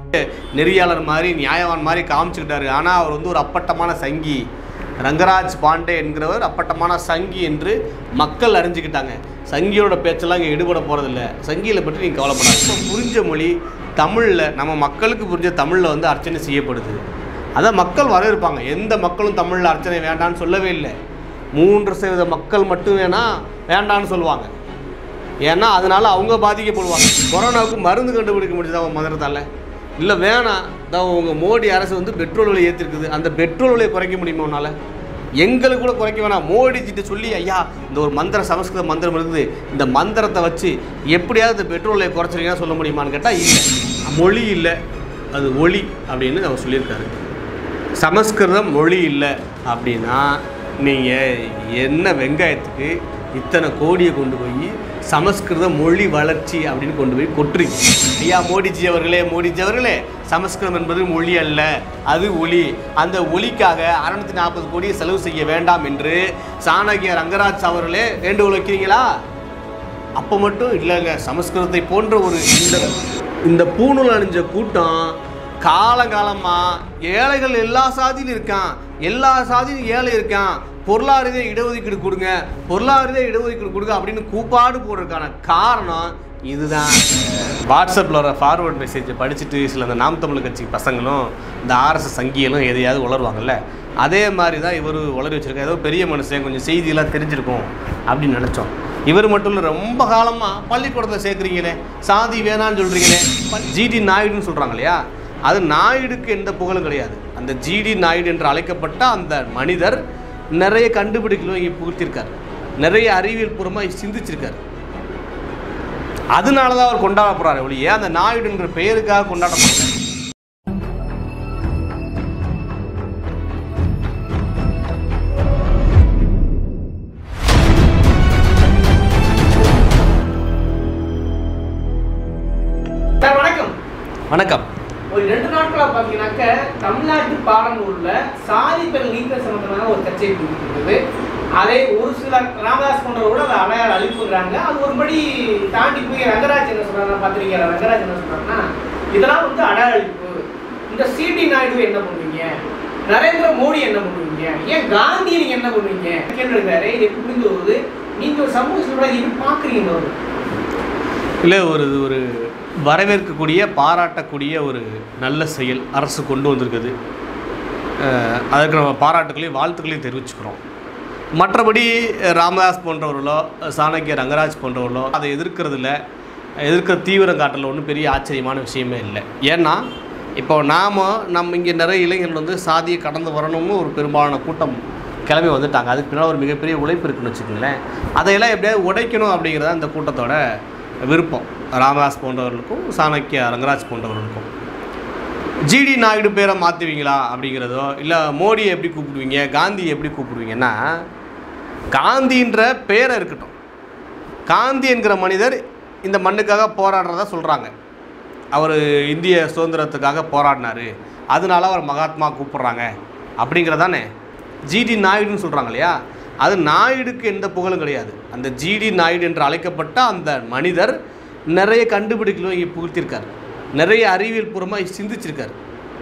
நெறியாளர் மாதிரி நியாயவான் மாதிரி காமிச்சுக்கிட்டாரு ஆனால் அவர் வந்து ஒரு அப்பட்டமான சங்கி ரங்கராஜ் பாண்டே என்கிறவர் அப்பட்டமான சங்கி என்று மக்கள் அறிஞ்சுக்கிட்டாங்க சங்கியோட பேச்செல்லாம் இங்கே ஈடுபட போகிறதில்ல சங்கியில் பற்றி நீங்கள் கவலைப்படாது இப்போ புரிஞ்ச மொழி தமிழில் நம்ம மக்களுக்கு புரிஞ்ச தமிழில் வந்து அர்ச்சனை செய்யப்படுது அதான் மக்கள் வரவேற்பாங்க எந்த மக்களும் தமிழில் அர்ச்சனை வேண்டான்னு சொல்லவே இல்லை மூன்று சதவீத மக்கள் மட்டும் வேணா வேண்டான்னு சொல்லுவாங்க ஏன்னா அதனால அவங்க பாதிக்கப்படுவாங்க கொரோனாவுக்கு மருந்து கண்டுபிடிக்க முடியுதா அவன் மந்திரத்தால் இல்லை வேணாம் தான் உங்கள் மோடி அரசு வந்து பெட்ரோல் விலை ஏற்றிருக்குது அந்த பெட்ரோல் விலையை குறைக்க முடியுமா உன்னால் எங்களுக்கு கூட குறைக்க வேணாம் மோடிஜிட்டு சொல்லி ஐயா இந்த ஒரு மந்திர சமஸ்கிருத மந்திரம் இருக்குது இந்த மந்திரத்தை வச்சு எப்படியாவது இந்த பெட்ரோல் விலையை குறைச்சிருக்கீங்கன்னா சொல்ல முடியுமான்னு கேட்டால் இல்லை மொழி இல்லை அது ஒளி அப்படின்னு அவர் சொல்லியிருக்காரு சமஸ்கிருதம் மொழி இல்லை அப்படின்னா நீங்கள் என்ன வெங்காயத்துக்கு இத்தனை கோடியை கொண்டு போய் சமஸ்கிருத மொழி வளர்ச்சி அப்படின்னு கொண்டு போய் கொட்டுறீங்க ஐயா மோடிஜி அவர்களே மோடிஜி அவர்களே சமஸ்கிருதம் என்பது மொழி அல்ல அது ஒலி அந்த ஒலிக்காக அறுநூத்தி நாற்பது கோடியை செலவு செய்ய வேண்டாம் என்று சாணகிய ரங்கராஜ் அவர்களே வேண்டுகோள் வைக்கிறீங்களா அப்போ மட்டும் இல்லைங்க சமஸ்கிருதத்தை போன்ற ஒரு இந்த இந்த பூணூல் அணிஞ்ச கூட்டம் காலங்காலமாக ஏழைகள் எல்லா சாதியிலும் இருக்கான் எல்லா சாதியிலும் ஏழை இருக்கான் பொருளாதார இடஒதுக்கீடு கொடுங்க பொருளாதார இடஒதுக்கீடு கொடுங்க அப்படின்னு கூப்பாடு போடுறதுக்கான காரணம் இதுதான் வாட்ஸ்அப்பில் வர ஃபார்வர்ட் மெசேஜை படிச்சுட்டு சில இந்த நாம் தமிழ் கட்சி பசங்களும் இந்த ஆர்எஸ்எஸ் சங்கிகளும் எதையாவது உளருவாங்கல்ல அதே மாதிரி தான் இவர் உளறி வச்சிருக்காரு ஏதோ பெரிய மனுஷன் கொஞ்சம் செய்தியெல்லாம் தெரிஞ்சிருக்கும் அப்படின்னு நினச்சோம் இவர் மட்டும் இல்லை ரொம்ப காலமாக பள்ளிக்கூடத்தில் சேர்க்குறீங்களே சாதி வேணான்னு சொல்கிறீங்களே ஜிடி நாயுடுன்னு சொல்கிறாங்க இல்லையா அது நாயுடுக்கு எந்த புகழும் கிடையாது அந்த ஜிடி நாயுடு என்று அழைக்கப்பட்ட அந்த மனிதர் நிறைய கண்டுபிடிக்கலும் இங்கே புகுத்திருக்கார் நிறைய அறிவியல் பூர்வமாக சிந்திச்சிருக்காரு அதனால தான் அவர் கொண்டாடப்படுறாரு ஒழிய அந்த நாயுடுங்கிற பெயருக்காக கொண்டாடப்படுறாரு சார் வணக்கம் வணக்கம் ஒரு ரெண்டு நாட்களா பாத்தீங்கன்னாக்க தமிழ்நாட்டு பாடநூல்ல சாதி பெண் நீக்க சம்பந்தமான ஒரு சர்ச்சை இருக்குது அதை ஒரு சில ராமதாஸ் போன்றவர்கள் அதை அடையாள அழிப்புறாங்க அது ஒருபடி தாண்டி போய் ரங்கராஜ் என்ன சொல்றாங்க பத்திரிகை ரங்கராஜ் என்ன சொல்றாங்கன்னா இதெல்லாம் வந்து அடையாள அழிப்பு இந்த சிடி நாயுடு என்ன பண்ணுவீங்க நரேந்திர மோடி என்ன பண்ணுவீங்க ஏன் காந்தி நீங்க என்ன பண்ணுவீங்க கேள்வி இருக்காரு இது எப்படி புரிந்து வருது நீங்க ஒரு சமூக சொல்றது எப்படி பாக்குறீங்க ஒரு இல்லை ஒரு ஒரு வரவேற்கக்கூடிய பாராட்டக்கூடிய ஒரு நல்ல செயல் அரசு கொண்டு வந்திருக்குது அஹ் அதற்கு நம்ம பாராட்டுகளையும் வாழ்த்துக்களையும் தெரிவிச்சுக்கிறோம் மற்றபடி ராமதாஸ் போன்றவர்களோ சாணக்கிய ரங்கராஜ் போன்றவர்களோ அதை எதிர்க்கிறதுல எதிர்க்கிற தீவிரம் காட்டல ஒன்றும் பெரிய ஆச்சரியமான விஷயமே இல்லை ஏன்னா இப்போ நாம் நம்ம இங்கே நிறைய இளைஞர்கள் வந்து சாதியை கடந்து வரணும்னு ஒரு பெரும்பாலான கூட்டம் கிளம்பி வந்துட்டாங்க அதுக்கு பின்னால் ஒரு மிகப்பெரிய உழைப்பு இருக்குன்னு வச்சுக்கோங்களேன் அதையெல்லாம் எப்படியாவது உடைக்கணும் அப்படிங்கிறத அந்த கூட்டத்தோட விருப்பம் ராமதாஸ் போன்றவர்களுக்கும் சாணக்கிய ரங்கராஜ் போன்றவர்களுக்கும் ஜிடி நாயுடு பேரை மாற்றுவீங்களா அப்படிங்கிறதோ இல்லை மோடியை எப்படி கூப்பிடுவீங்க காந்தியை எப்படி கூப்பிடுவீங்கன்னா காந்தின்ற பேரை இருக்கட்டும் காந்தி என்கிற மனிதர் இந்த மண்ணுக்காக போராடுறதா சொல்கிறாங்க அவர் இந்திய சுதந்திரத்துக்காக போராடினாரு அதனால அவர் மகாத்மா கூப்பிட்றாங்க அப்படிங்கிறதானே ஜிடி நாயுடுன்னு சொல்கிறாங்க இல்லையா அது நாயுடுக்கு எந்த புகழும் கிடையாது அந்த ஜிடி நாயுடு என்று அழைக்கப்பட்ட அந்த மனிதர் நிறைய கண்டுபிடிக்கலும் இங்கே புகுத்திருக்கார் நிறைய அறிவியல் பூர்வமாக சிந்திச்சிருக்காரு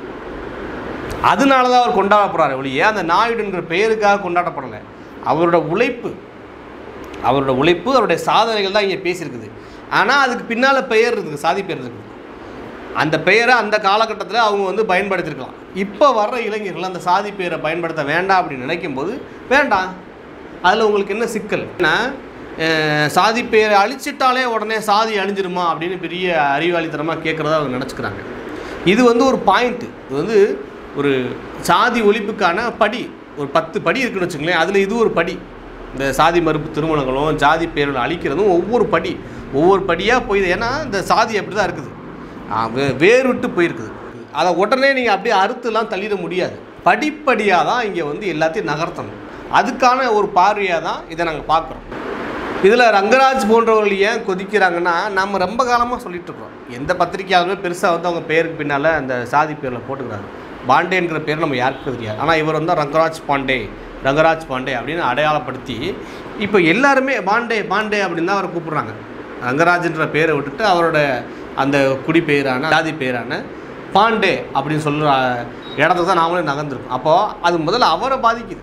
அதனால தான் அவர் கொண்டாடப்படுறாரு ஒழிய அந்த நாயுடுங்கிற பெயருக்காக கொண்டாடப்படலை அவரோட உழைப்பு அவரோட உழைப்பு அவருடைய சாதனைகள் தான் இங்கே பேசியிருக்குது ஆனால் அதுக்கு பின்னால் பெயர் இருக்குது சாதி பெயர் இருக்குது அந்த பெயரை அந்த காலகட்டத்தில் அவங்க வந்து பயன்படுத்தியிருக்கலாம் இப்போ வர்ற இளைஞர்கள் அந்த சாதி பெயரை பயன்படுத்த வேண்டாம் அப்படின்னு நினைக்கும் போது வேண்டாம் அதில் உங்களுக்கு என்ன சிக்கல் ஏன்னா அஹ், சாதி பெயரை அழிச்சிட்டாலே உடனே சாதி அழிஞ்சிருமா அப்படின்னு பெரிய அறிவாளித்தனமாக கேட்குறதா அவங்க நினச்சிக்கிறாங்க இது வந்து ஒரு பாயிண்ட்டு இது வந்து ஒரு சாதி ஒழிப்புக்கான படி ஒரு பத்து படி இருக்குன்னு வச்சுங்களேன் அதில் இது ஒரு படி இந்த சாதி மறுப்பு திருமணங்களும் ஜாதி பெயர்கள் அழிக்கிறதும் ஒவ்வொரு படி ஒவ்வொரு படியாக போய் ஏன்னா இந்த சாதி அப்படி தான் இருக்குது ஆ, வே- வேர் விட்டு போயிருக்குது அதை உடனே நீங்கள் அப்படியே அறுத்துலாம் தள்ளிட முடியாது படிப்படியாக தான் இங்கே வந்து எல்லாத்தையும் நகர்த்தணும் அதுக்கான ஒரு பார்வையாக தான் இதை நாங்கள் பார்க்குறோம் இதில் ரங்கராஜ் போன்றவர்கள் ஏன் கொதிக்கிறாங்கன்னா நம்ம ரொம்ப காலமாக சொல்லிட்டு இருக்கோம் எந்த பத்திரிக்கையாலுமே பெருசாக வந்து அவங்க பேருக்கு பின்னால் அந்த சாதி பேரில் போட்டுக்கிறாங்க பாண்டேங்கிற பேர் நம்ம யாருக்கும் தெரியாது ஆனால் இவர் வந்து ரங்கராஜ் பாண்டே ரங்கராஜ் பாண்டே அப்படின்னு அடையாளப்படுத்தி இப்போ எல்லாருமே பாண்டே பாண்டே அப்படின்னு தான் அவரை கூப்பிட்றாங்க ரங்கராஜ்ன்ற பேரை விட்டுட்டு அவரோட அந்த குடி பெயரான ஜாதி பெயரான பாண்டே அப்படின்னு சொல்கிற இடத்துக்கு தான் நாமளே நகர்ந்துருக்கோம் அப்போது அது முதல்ல அவரை பாதிக்குது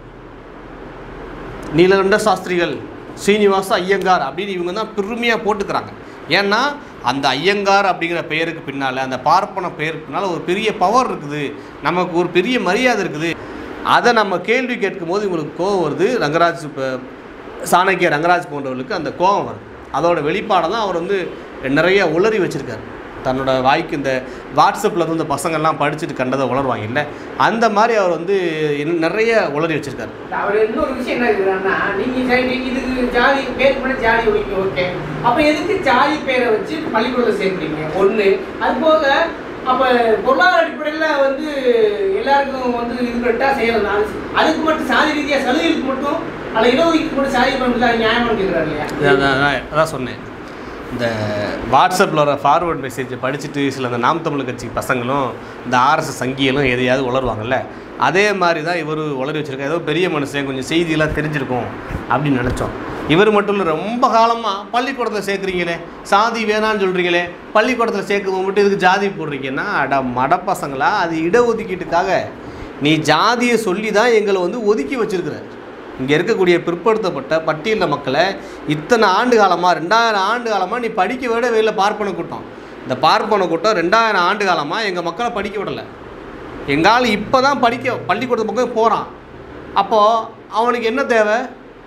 நீலகண்ட சாஸ்திரிகள் ஸ்ரீனிவாச ஐயங்கார் அப்படின்னு இவங்க தான் பெருமையாக போட்டுக்கிறாங்க ஏன்னா அந்த ஐயங்கார் அப்படிங்கிற பெயருக்கு பின்னால் அந்த பார்ப்பன பெயருக்கு பின்னால் ஒரு பெரிய பவர் இருக்குது நமக்கு ஒரு பெரிய மரியாதை இருக்குது அதை நம்ம கேள்வி கேட்கும் போது இவங்களுக்கு கோவம் வருது ரங்கராஜ் இப்போ சாணக்கிய ரங்கராஜ் போன்றவர்களுக்கு அந்த கோபம் வருது அதோட வெளிப்பாடை தான் அவர் வந்து நிறைய உளறி வச்சுருக்காரு தன்னோட வாய்க்கு இந்த வாட்ஸ்அப்பில் இருந்து இந்த பசங்கள்லாம் படிச்சுட்டு கண்டதை உளருவாங்க இல்லை அந்த மாதிரி அவர் வந்து இன்னும் நிறைய உளறி வச்சுருக்காரு அவர் இன்னொரு விஷயம் என்ன இருக்குதுன்னா நீங்க சரி நீங்க இதுக்கு ஜாதி பேர் பண்ண ஜாதி ஒழிக்க ஓகே அப்ப எதுக்கு ஜாதி பேரை வச்சு பள்ளிக்கூடத்தில் சேர்க்குறீங்க ஒண்ணு அது போக அப்ப பொருளாதார அடிப்படையில் வந்து எல்லாருக்கும் வந்து இது கரெக்டா செய்யலாம் அது- அதுக்கு மட்டும் சாதி ரீதியா சலுகைக்கு மட்டும் அல்ல இடஒதுக்கீடு மட்டும் சாதி பண்ணி அது நியாயமானு கேட்குறாரு இல்லையா அதான் அதான் அதான் சொன்னேன் இந்த வாட்ஸ்அப்பில் வர ஃபார்வர்ட் மெசேஜை படிச்சுட்டு சில இந்த நாம் தமிழ் கட்சி பசங்களும் இந்த ஆர்எஸ்எஸ் சங்கிகளும் எதையாவது உளருவாங்கல்ல அதே மாதிரி தான் இவர் உளறி வச்சிருக்காரு ஏதோ பெரிய மனுஷன் கொஞ்சம் செய்தியெல்லாம் தெரிஞ்சிருக்கும் அப்படின்னு நினச்சோம் இவர் மட்டும் இல்லை ரொம்ப காலமாக பள்ளிக்கூடத்தில் சேர்க்குறீங்களே சாதி வேணான்னு சொல்கிறீங்களே பள்ளிக்கூடத்தில் சேர்க்கும் மட்டும் இதுக்கு ஜாதி போடுறீங்கன்னா அட மட பசங்களா அது இடஒதுக்கீட்டுக்காக நீ ஜாதியை சொல்லி தான் எங்களை வந்து ஒதுக்கி வச்சிருக்கிற இங்கே இருக்கக்கூடிய பிற்படுத்தப்பட்ட பட்டியலின மக்களை இத்தனை ஆண்டு காலமாக ரெண்டாயிரம் ஆண்டு காலமாக நீ படிக்க விட வெளில பார்ப்பன கூட்டம் இந்த பார்ப்பன கூட்டம் ரெண்டாயிரம் ஆண்டு காலமாக எங்கள் மக்களை படிக்க விடலை எங்கால் இப்போ தான் படிக்க பள்ளிக்கூடத்து பக்கம் போகிறான் அப்போது அவனுக்கு என்ன தேவை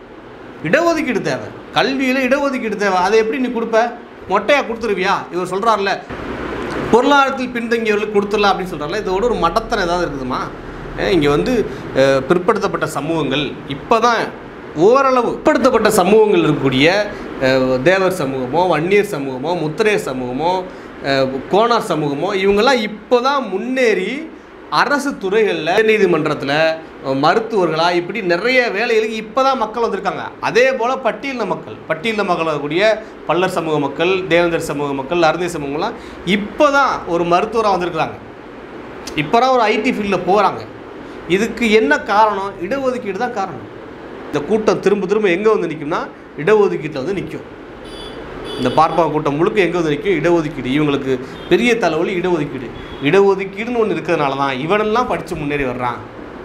இடஒதுக்கீடு தேவை கல்வியில் இடஒதுக்கீடு தேவை அதை எப்படி நீ கொடுப்ப மொட்டையாக கொடுத்துருவியா இவர் சொல்கிறார்ல பொருளாதாரத்தில் பின்தங்கியவர்களுக்கு கொடுத்துடலாம் அப்படின்னு சொல்கிறாங்களே இதோட ஒரு மடத்தனம் ஏதாவது இருக்குதுமா இங்கே வந்து அஹ், பிற்படுத்தப்பட்ட சமூகங்கள் இப்போ தான் ஓரளவு பிற்படுத்தப்பட்ட சமூகங்கள் இருக்கக்கூடிய அஹ், தேவர் சமூகமோ வன்னியர் சமூகமோ முத்திரையர் சமூகமோ அஹ், கோனார் சமூகமோ இவங்கெல்லாம் இப்போ தான் முன்னேறி அரசு துறைகளில் நீதிமன்றத்தில் மருத்துவர்களாக இப்படி நிறைய வேலைகளுக்கு இப்போ தான் மக்கள் வந்திருக்காங்க அதே போல் பட்டியலின மக்கள் பட்டியலின மக்கள் இருக்கக்கூடிய பல்லர் சமூக மக்கள் தேவேந்தர் சமூக மக்கள் அருந்தை சமூகம்லாம் இப்போ தான் ஒரு மருத்துவராக வந்திருக்கிறாங்க இப்போ தான் ஒரு ஐடி ஃபீல்டில் போகிறாங்க இதுக்கு என்ன காரணம் இடஒதுக்கீடு தான் காரணம் இந்த கூட்டம் திரும்ப திரும்ப எங்கே வந்து நிற்கும்னா இடஒதுக்கீட்டில் வந்து நிற்கும் இந்த பார்ப்பா கூட்டம் முழுக்க எங்கே வந்து நிற்கும் இடஒதுக்கீடு இவங்களுக்கு பெரிய தலைவலி இடஒதுக்கீடு இடஒதுக்கீடுன்னு ஒன்று இருக்கிறதுனால தான் இவனெல்லாம் படித்து முன்னேறி வர்றான்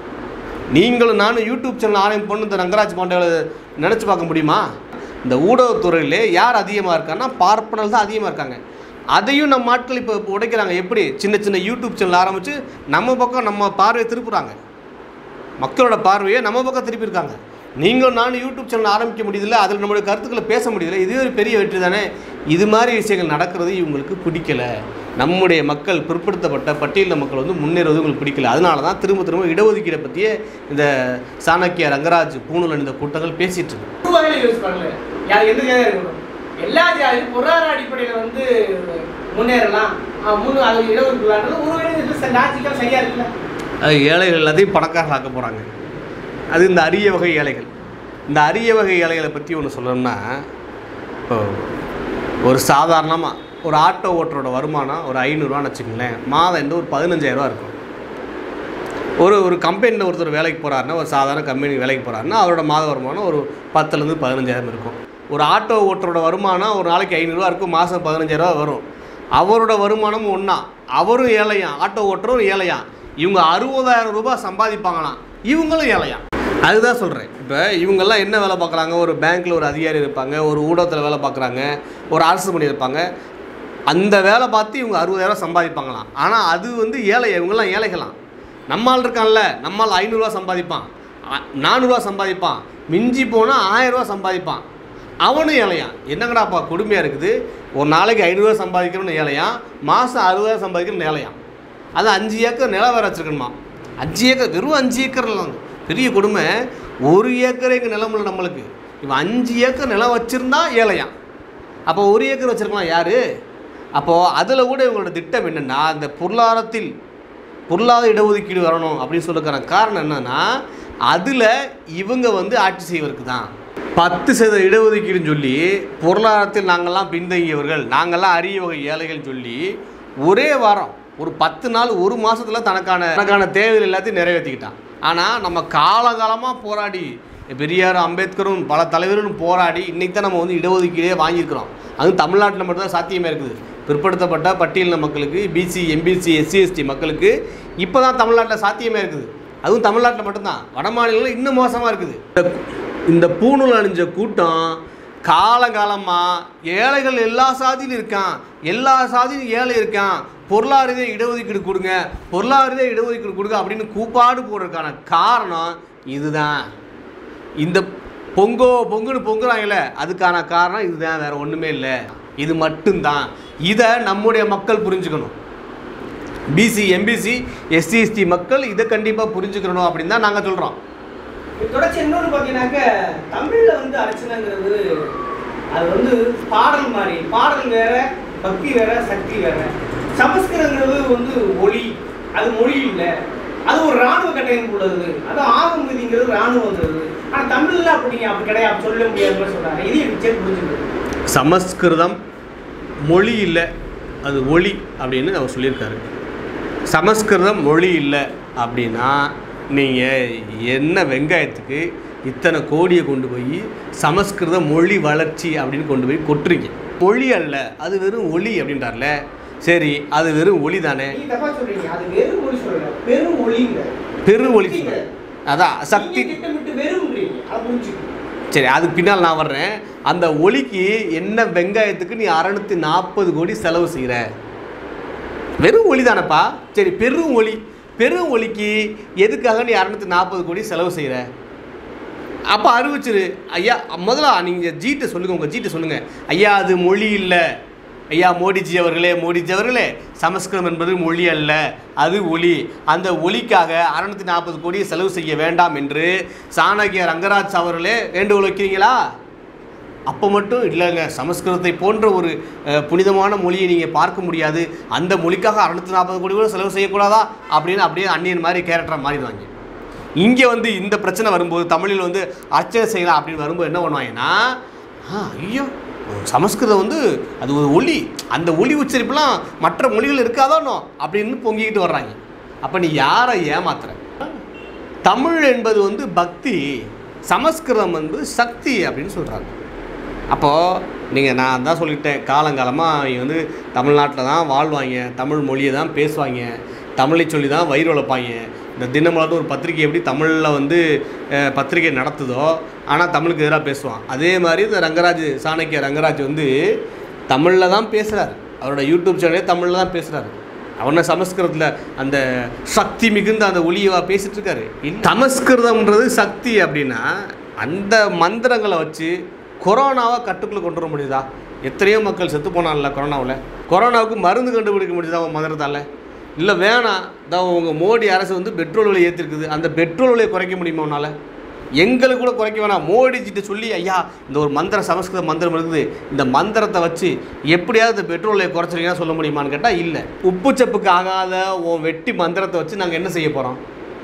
நீங்களும் நானும் யூடியூப் சேனல் ஆரம்பி பொண்ணு இந்த ரங்கராஜ் பாண்டேவை நினச்சி பார்க்க முடியுமா இந்த ஊடகத்துறையிலே யார் அதிகமாக இருக்கான்னா பார்ப்பனர்கள் தான் அதிகமாக இருக்காங்க அதையும் நம்ம ஆட்கள் இப்போ இப்போ உடைக்கிறாங்க எப்படி சின்ன சின்ன யூடியூப் சேனல் ஆரம்பித்து நம்ம பக்கம் நம்ம பார்வையை திருப்புறாங்க மக்களோட பார்வையை நம்ம பக்கம் திருப்பியிருக்காங்க நீங்களும் நானும் யூடியூப் சேனல் ஆரம்பிக்க முடியுதில்ல அதில் நம்மளுடைய கருத்துக்களை பேச முடியல இதுவே ஒரு பெரிய வெற்றி தானே இது மாதிரி விஷயங்கள் நடக்கிறது இவங்களுக்கு பிடிக்கல நம்முடைய மக்கள் பிற்படுத்தப்பட்ட பட்டியலின மக்கள் வந்து முன்னேறுவது உங்களுக்கு பிடிக்கல அதனால தான் திரும்ப திரும்ப இடஒதுக்கீடை பற்றியே இந்த சாணக்கிய ரங்கராஜ் பூணூல் அணிந்த கூட்டங்கள் பேசிகிட்டு இருக்கு ஒரு வகையில் யோசிப்பாங்களே யார் எந்த ஜாதியாக இருக்கணும் எல்லா ஜாதியும் பொருளாதார அடிப்படையில் வந்து முன்னேறலாம் ஆஹ் முன்னு அது இடஒதுக்கீடுன்றது ஒரு வகையில் லாஜிக்கல் சரியா இருக்குல்ல அது ஏழைகள் எல்லாத்தையும் பணக்காரர்கள் ஆக்க போகிறாங்க அது இந்த அரிய வகை ஏழைகள் இந்த அரிய வகை ஏழைகளை பற்றி ஒன்று சொல்லணும்னா இப்போ ஒரு சாதாரணமாக ஒரு ஆட்டோ ஓட்டுறோட வருமானம் ஒரு ஐநூறுரூவான்னு வச்சுக்கோங்களேன் மாதம் எந்த ஒரு பதினஞ்சாயிரரூவா இருக்கும் ஒரு ஒரு கம்பெனியில் ஒருத்தர் வேலைக்கு போகிறாருன்னா ஒரு சாதாரண கம்பெனி வேலைக்கு போகிறாருன்னா அவரோட மாத வருமானம் ஒரு பத்துலேருந்து பதினஞ்சாயிரம் இருக்கும் ஒரு ஆட்டோ ஓட்டுறோட வருமானம் ஒரு நாளைக்கு ஐநூறுரூவா இருக்கும் மாதம் பதினஞ்சாயிரரூவா வரும் அவரோட வருமானமும் ஒன்றா அவரும் ஏழையாம் ஆட்டோ ஓட்டுறவரும் ஏழையாம் இவங்க அறுபதாயிரம் ரூபாய் சம்பாதிப்பாங்களாம் இவங்களும் ஏழையாம் அதுதான் சொல்கிறேன் இப்போ இவங்கெல்லாம் என்ன வேலை பார்க்குறாங்க ஒரு பேங்க்கில் ஒரு அதிகாரி இருப்பாங்க ஒரு ஊடகத்தில் வேலை பார்க்குறாங்க ஒரு அரசு பண்ணி இருப்பாங்க அந்த வேலை பார்த்து இவங்க அறுபதாயிரம் சம்பாதிப்பாங்களாம் ஆனால் அது வந்து ஏழை இவங்கெல்லாம் ஏழைகளாம் நம்மால் இருக்கான்ல நம்மால் ஐநூறுரூவா சம்பாதிப்பான் அ- நானூறுரூவா சம்பாதிப்பான் மிஞ்சி போனால் ஆயிரரூவா சம்பாதிப்பான் அவனும் ஏழையான் என்னங்கடாப்பா கொடுமையாக இருக்குது ஒரு நாளைக்கு ஐநூறுரூவா சம்பாதிக்கிறவனு ஏழையான் மாதம் அறுபதாயிரம் சம்பாதிக்கிறவனு ஏழையான் அது அஞ்சு ஏக்கர் நிலம் வேற வச்சுருக்கணுமா அஞ்சு ஏக்கர் வெறும் அஞ்சு ஏக்கர் நிலம் பெரிய கொடுமை ஒரு ஏக்கர் எங்கள் நிலம் இல்லை நம்மளுக்கு இவன் அஞ்சு ஏக்கர் நிலம் வச்சுருந்தா ஏழையான் அப்போ ஒரு ஏக்கர் வச்சுருக்கலாம் யார் அப்போது அதில் கூட இவங்களோட திட்டம் என்னென்னா அந்த பொருளாதாரத்தில் பொருளாதார இடஒதுக்கீடு வரணும் அப்படின்னு சொல்லுக்கிற காரணம் என்னன்னா அதில் இவங்க வந்து ஆட்சி செய்வதற்கு தான் பத்து சதவீத இடஒதுக்கீடுன்னு சொல்லி பொருளாதாரத்தில் நாங்கள்லாம் பின்தங்கியவர்கள் நாங்கள்லாம் அரிய வகை ஏழைகள் சொல்லி ஒரே வாரம் ஒரு பத்து நாள் ஒரு மாதத்தில் தனக்கான தனக்கான தேவைகள் எல்லாத்தையும் நிறைவேற்றிக்கிட்டான் ஆனால் நம்ம காலகாலமாக போராடி பெரியார் அம்பேத்கரும் பல தலைவர்களும் போராடி இன்றைக்கி தான் நம்ம வந்து இடஒதுக்கீடே வாங்கியிருக்கிறோம் அதுவும் தமிழ்நாட்டில் மட்டும்தான் சாத்தியமே இருக்குது பிற்படுத்தப்பட்ட பட்டியலின மக்களுக்கு பிசி எம்பிசி எஸ்சி எஸ்டி மக்களுக்கு இப்போ தான் தமிழ்நாட்டில் சாத்தியமே இருக்குது அதுவும் தமிழ்நாட்டில் மட்டும்தான் வட மாநிலங்களில் இன்னும் மோசமாக இருக்குது இந்த- இந்த பூணூல் அணிஞ்ச கூட்டம் காலங்காலமாக ஏழைகள் எல்லா சாதியிலும் இருக்கான் எல்லா சாதியிலும் ஏழை இருக்கான் பொருளாதார இடஒதுக்கீடு கொடுங்க பொருளாதார இடஒதுக்கீடு கொடுங்க அப்படின்னு கூப்பாடு போடுறதுக்கான காரணம் இதுதான் இந்த பொங்கோ பொங்குன்னு பொங்குறாங்கல்ல அதுக்கான காரணம் இதுதான் வேற ஒன்றுமே இல்லை இது மட்டும்தான் இதை நம்முடைய மக்கள் புரிஞ்சுக்கணும் பிசி எம்பிசி எஸ்சி எஸ்டி மக்கள் இதை கண்டிப்பாக புரிஞ்சுக்கணும் அப்படின்னு தான் நாங்கள் சொல்கிறோம் தொடர்ச்சி இன்னொன்று பார்த்தீங்கன்னாக்க தமிழில் வந்து அர்ச்சனைங்கிறது அது வந்து பாடல் மாதிரி பாடல் வேற பக்தி வேற சக்தி வேற சமஸ்கிருதங்கிறது வந்து ஒளி அது மொழி இல்லை அது ஒரு ராணுவ கட்டமைப்பு உள்ளது அது ஆகும் விதிங்கிறது ராணுவங்கிறது ஆனால் தமிழில் அப்படி அப்படி கிடையாது சொல்ல முடியாதுன்னு சொல்கிறாங்க இது எனக்கு சரி புரிஞ்சுக்கிறது சமஸ்கிருதம் மொழி இல்லை அது ஒளி அப்படின்னு அவர் சொல்லியிருக்காரு சமஸ்கிருதம் மொழி இல்லை அப்படின்னா நீங்கள் என்ன வெங்காயத்துக்கு இத்தனை கோடியை கொண்டு போய் சமஸ்கிருத மொழி வளர்ச்சி அப்படின்னு கொண்டு போய் கொட்டுறீங்க மொழி அல்ல அது வெறும் ஒளி அப்படின்றார்ல சரி அது வெறும் ஒளி தானே நீங்க தப்பா சொல்றீங்க அது வெறும் மொழி சொல்லல பெரும் ஒளிங்க பெரு ஒளி சொல்ற. அதான் சக்தி நீங்க திட்டமிட்டு வெறும்ன்றீங்க அதை புரிஞ்சுக்கணும் சரி அதுக்கு பின்னால் நான் வர்றேன் அந்த ஒலிக்கு என்ன வெங்காயத்துக்கு நீ அறநூற்றி நாற்பது கோடி செலவு செய்கிற வெறும் ஒளி தானப்பா சரி பெரும் ஒளி பெரும் ஒலிக்கு எதுக்காக நீ அறநூற்றி நாற்பது கோடி செலவு செய்கிற அப்போ அறிவிச்சிரு ஐயா முதல்ல நீங்கள் ஜீட்டை சொல்லுங்கள் உங்கள் ஜீட்டை சொல்லுங்கள் ஐயா அது மொழி இல்லை ஐயா மோடிஜி அவர்களே மோடிஜி அவர்களே சமஸ்கிருதம் என்பது மொழி அல்ல அது ஒலி அந்த ஒலிக்காக அறநூற்றி நாற்பது கோடியை செலவு செய்ய வேண்டாம் என்று சாணக்கிய ரங்கராஜ் அவர்களே வேண்டுகோள் வைக்கிறீங்களா அப்போ மட்டும் இல்லைங்க சமஸ்கிருதத்தை போன்ற ஒரு அஹ், புனிதமான மொழியை நீங்கள் பார்க்க முடியாது அந்த மொழிக்காக அறுநூத்தி நாற்பது கோடி கூட செலவு செய்யக்கூடாதா அப்படின்னு அப்படியே அந்நியன் மாதிரி கேரக்டர் மாறிடுவாங்க இங்கே வந்து இந்த பிரச்சனை வரும்போது தமிழில் வந்து அர்ச்சனை செய்யலாம் அப்படின்னு வரும்போது என்ன பண்ணுவாங்கன்னா ஆ ஐயோ சமஸ்கிருதம் வந்து அது ஒரு ஒலி அந்த ஒலி உச்சரிப்புலாம் மற்ற மொழிகள் இருக்காதானோ அப்படின்னு பொங்கிக்கிட்டு வர்றாங்க அப்போ நீ யாரை ஏமாத்துற தமிழ் என்பது வந்து பக்தி சமஸ்கிருதம் வந்து சக்தி அப்படின்னு சொல்கிறாங்க அப்போது நீங்கள் நான் தான் சொல்லிட்டேன் காலங்காலமாக அவங்க வந்து தமிழ்நாட்டில் தான் வாழ்வாங்க தமிழ் மொழியை தான் பேசுவாங்க தமிழை சொல்லி தான் வயிறு வளர்ப்பாங்க இந்த தினமலர்னு ஒரு பத்திரிக்கை எப்படி தமிழில் வந்து அஹ், பத்திரிக்கை நடத்துதோ ஆனால் தமிழுக்கு எதிராக பேசுவான் அதே மாதிரி இந்த ரங்கராஜ் சாணக்கிய ரங்கராஜ் வந்து தமிழில் தான் பேசுகிறாரு அவரோட யூடியூப் சேனலே தமிழில் தான் பேசுகிறாரு அவனை சமஸ்கிருதத்தில் அந்த சக்தி மிகுந்த அந்த ஒளியவா பேசிட்டு இருக்காரு இல்ல. சமஸ்கிருதம்ன்றது சக்தி அப்படின்னா அந்த மந்திரங்களை வச்சு கொரோனாவை கட்டுக்குள்ளே கொண்டு வர முடியுதா எத்தனையோ மக்கள் செத்து போனான்ல கொரோனாவில் கொரோனாவுக்கு மருந்து கண்டுபிடிக்க முடியுதா அவன் மந்திரத்தால் இல்லை வேணாம் தான் உங்கள் மோடி அரசு வந்து பெட்ரோல் விலை ஏற்றிருக்குது அந்த பெட்ரோல் விலையை குறைக்க முடியுமா உன்னால் எங்களுக்கு கூட குறைக்க வேணாம் மோடிஜிட்ட சொல்லி ஐயா இந்த ஒரு மந்திர சமஸ்கிருத மந்திரம் இருக்குது இந்த மந்திரத்தை வச்சு எப்படியாவது இந்த பெட்ரோல் விலையை குறைச்சிருக்கீங்கன்னா சொல்ல முடியுமான்னு கேட்டால் இல்லை உப்பு சப்புக்கு ஆகாத உன் வெட்டி மந்திரத்தை வச்சு நாங்கள் என்ன செய்ய போகிறோம்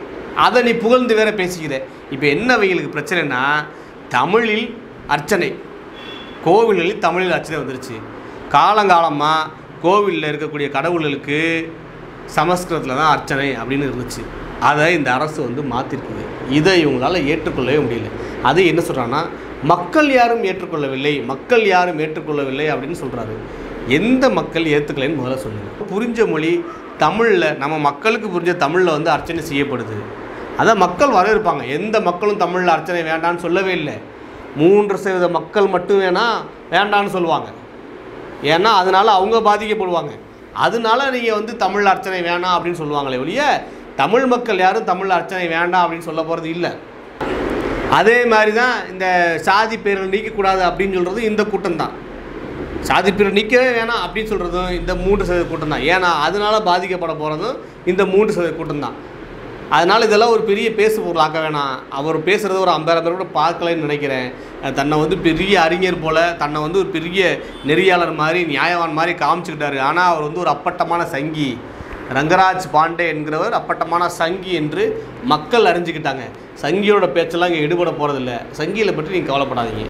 அதை நீ புகழ்ந்து வேற பேசிக்கிற இப்போ என்ன அவைகளுக்கு பிரச்சனைனா தமிழில் அர்ச்சனை கோவில்களில் தமிழில் அர்ச்சனை வந்துருச்சு காலங்காலமாக கோவிலில் இருக்கக்கூடிய கடவுள்களுக்கு சமஸ்கிருதத்தில் தான் அர்ச்சனை அப்படின்னு இருந்துச்சு அதை இந்த அரசு வந்து மாற்றிருக்குது இதை இவங்களால் ஏற்றுக்கொள்ளவே முடியல அது என்ன சொல்கிறாங்கன்னா மக்கள் யாரும் ஏற்றுக்கொள்ளவில்லை மக்கள் யாரும் ஏற்றுக்கொள்ளவில்லை அப்படின்னு சொல்கிறாரு எந்த மக்கள் ஏற்றுக்கலைன்னு முதல்ல சொல்லுங்கள் புரிஞ்ச மொழி தமிழில் நம்ம மக்களுக்கு புரிஞ்ச தமிழில் வந்து அர்ச்சனை செய்யப்படுது அதை மக்கள் வரவேற்பாங்க எந்த மக்களும் தமிழில் அர்ச்சனை வேண்டான்னு சொல்லவே இல்லை மூன்று சதவீத மக்கள் மட்டும் வேணா வேண்டான்னு சொல்லுவாங்க ஏன்னா அதனால அவங்க பாதிக்கப்படுவாங்க அதனால நீங்கள் வந்து தமிழ் அர்ச்சனை வேணாம் அப்படின்னு சொல்லுவாங்களே ஒழிய தமிழ் மக்கள் யாரும் தமிழ் அர்ச்சனை வேண்டாம் அப்படின்னு சொல்ல போகிறது இல்லை அதே மாதிரி தான் இந்த சாதி பேரை நீக்கக்கூடாது அப்படின்னு சொல்கிறது இந்த கூட்டம் தான் சாதி பேரை நீக்கவே வேணாம் அப்படின்னு சொல்கிறதும் இந்த மூன்று சதவீத கூட்டம் தான் ஏன்னா அதனால பாதிக்கப்பட போகிறதும் இந்த மூன்று சதவீத கூட்டம் தான் அதனால் இதெல்லாம் ஒரு பெரிய பேசு பொருள் ஆக்க வேணாம் அவர் பேசுகிறத ஒரு ஐம்பதாயிரம் பேர் கூட பார்க்கலன்னு நினைக்கிறேன் அஹ் தன்னை வந்து பெரிய அறிஞர் போல் தன்னை வந்து ஒரு பெரிய நெறியாளர் மாதிரி நியாயவான் மாதிரி காமிச்சுக்கிட்டாரு ஆனால் அவர் வந்து ஒரு அப்பட்டமான சங்கி ரங்கராஜ் பாண்டே என்கிறவர் அப்பட்டமான சங்கி என்று மக்கள் அறிஞ்சுக்கிட்டாங்க சங்கியோட பேச்செல்லாம் இங்கே எடுபட போகிறதில்ல சங்கியில் பற்றி நீங்கள் கவலைப்படாதீங்க